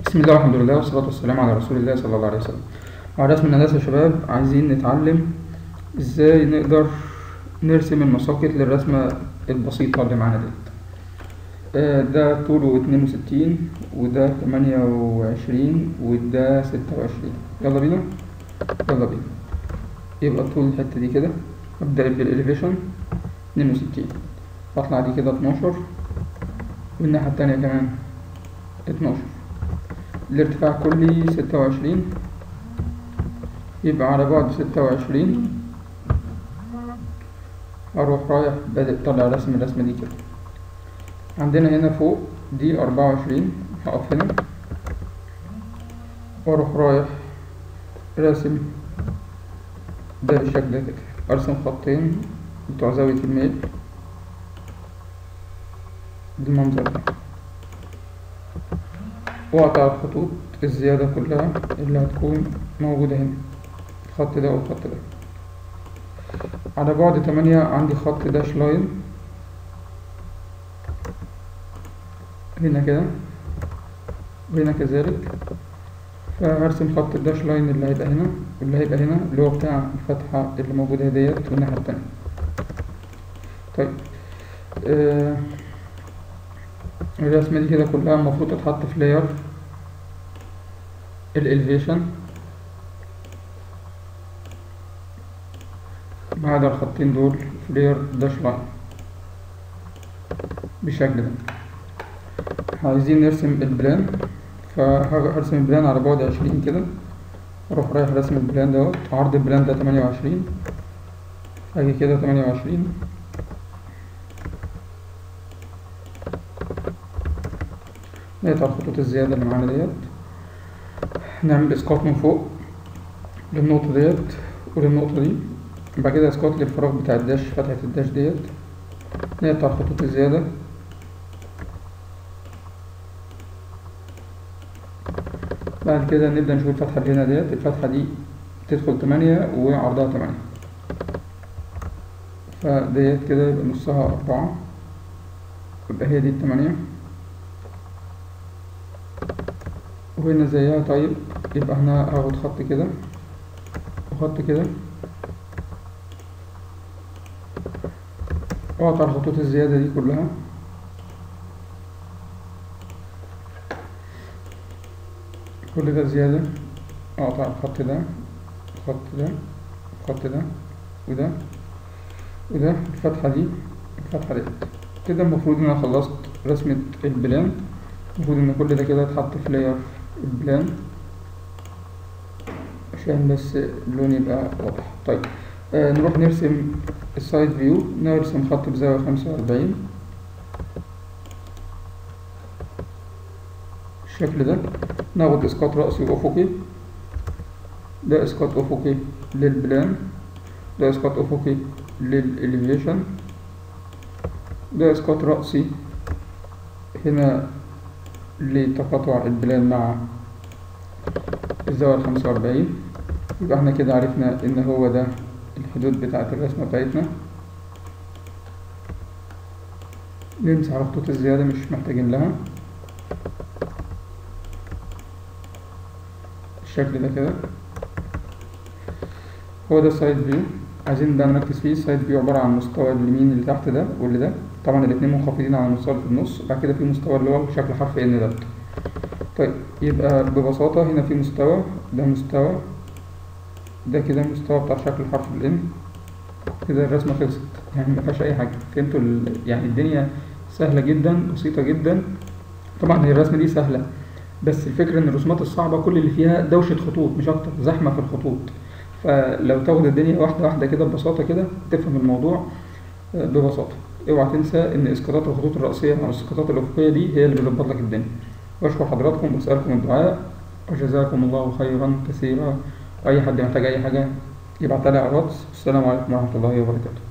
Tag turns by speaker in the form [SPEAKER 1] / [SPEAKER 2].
[SPEAKER 1] بسم الله والحمد لله والصلاة والسلام على رسول الله صلى الله عليه وسلم مع رسم الهندسة يا شباب عايزين نتعلم ازاي نقدر نرسم المساقط للرسمة البسيطة اللي معانا ديت آه، ده طوله اتنين وستين وده تمانية وعشرين وده ستة وعشرين يلا بينا يلا بينا يبقى طول الحتة دي كده أبدأ بالإليفيشن اتنين وستين أطلع دي كده اتناشر والناحية التانية كمان اتناشر الارتفاع كلي ستة وعشرين يبقى على بعد ستة وعشرين أروح رايح بادئ طلع رسم الرسمة دي كده عندنا هنا فوق دي أربعة وعشرين هقف هنا وأروح رايح راسم ده بالشكل ده كده أرسم خطين بتوع زاوية الميل بالمنظر ده وأقطع الخطوط الزيادة كلها اللي هتكون موجودة هنا الخط ده والخط ده على بعد تمانية عندي خط داش لاين هنا كده وهنا كذلك فهرسم خط الداش لاين اللي هيبقى هنا واللي هيبقى هنا اللي هو بتاع الفتحة اللي موجودة ديت والناحية التانية طيب آه الرسمة دي كده كلها المفروض تتحط في لاير الالفيشن بعد الخطين دول في لاير داش لاين بالشكل ده عايزين نرسم البلان فهرسم البلان على بعد عشرين كده اروح رايح رسم البلان دوت عرض البلان ده تمانية وعشرين اجي كده تمانية وعشرين نقطع الخطوط الزيادة اللي معانا ديت نعمل اسقاط من فوق للنقطة ديت وللنقطة دي بعد كده اسقاط للفراغ بتاع الداش فتحة الداش ديت نقطع الخطوط الزيادة بعد كده نبدأ نشوف الفتحة اللي هنا ديت الفتحة دي تدخل تمانية وعرضها تمانية فديت كده يبقى نصها أربعة يبقى هي دي التمانية وهنا زيها طيب يبقى هنا هاخد خط كده وخط كده واقطع الخطوط الزيادة دي كلها كل ده زيادة اقطع الخط ده الخط ده الخط ده وده وده الفتحة دي الفتحة دي كده المفروض ان انا خلصت رسمة البلان المفروض ان كل ده كده اتحط في لاير البلان عشان بس اللون يبقى واضح طيب آه نروح نرسم السايد فيو نرسم خط بزاوية خمسة وأربعين بالشكل ده ناخد اسقاط رأسي وأفقي ده اسقاط أفقي للبلان ده اسقاط أفقي للإليفيشن ده اسقاط رأسي هنا لتقاطع البلان مع الزاوية الخمسة وأربعين يبقى احنا كده عرفنا ان هو ده الحدود بتاعة الرسمة بتاعتنا نمسح الخطوط الزيادة مش محتاجين لها بالشكل ده كده هو ده السايد فيو عايزين بقى نركز فيه السايد فيو عبارة عن مستوى اليمين اللي تحت ده واللي ده طبعا الاتنين منخفضين على المستوى اللي في النص بعد كده في مستوى اللي هو شكل حرف ان ده طيب يبقى ببساطة هنا في مستوى ده مستوى ده كده مستوى بتاع شكل حرف الان كده الرسمة خلصت يعني مفيهاش أي حاجة فهمتوا يعني الدنيا سهلة جدا بسيطة جدا طبعا هي الرسمة دي سهلة بس الفكرة إن الرسومات الصعبة كل اللي فيها دوشة خطوط مش أكتر زحمة في الخطوط فلو تاخد الدنيا واحدة واحدة كده ببساطة كده تفهم الموضوع ببساطة اوعى تنسى ان اسقاطات الخطوط الرئيسية او الاسقاطات الافقية دي هي اللي بتظبط لك الدنيا بشكر حضراتكم واسألكم الدعاء وجزاكم الله خيرا كثيرا واي حد محتاج اي حاجة يبعتها لي على الواتس السلام عليكم ورحمة الله وبركاته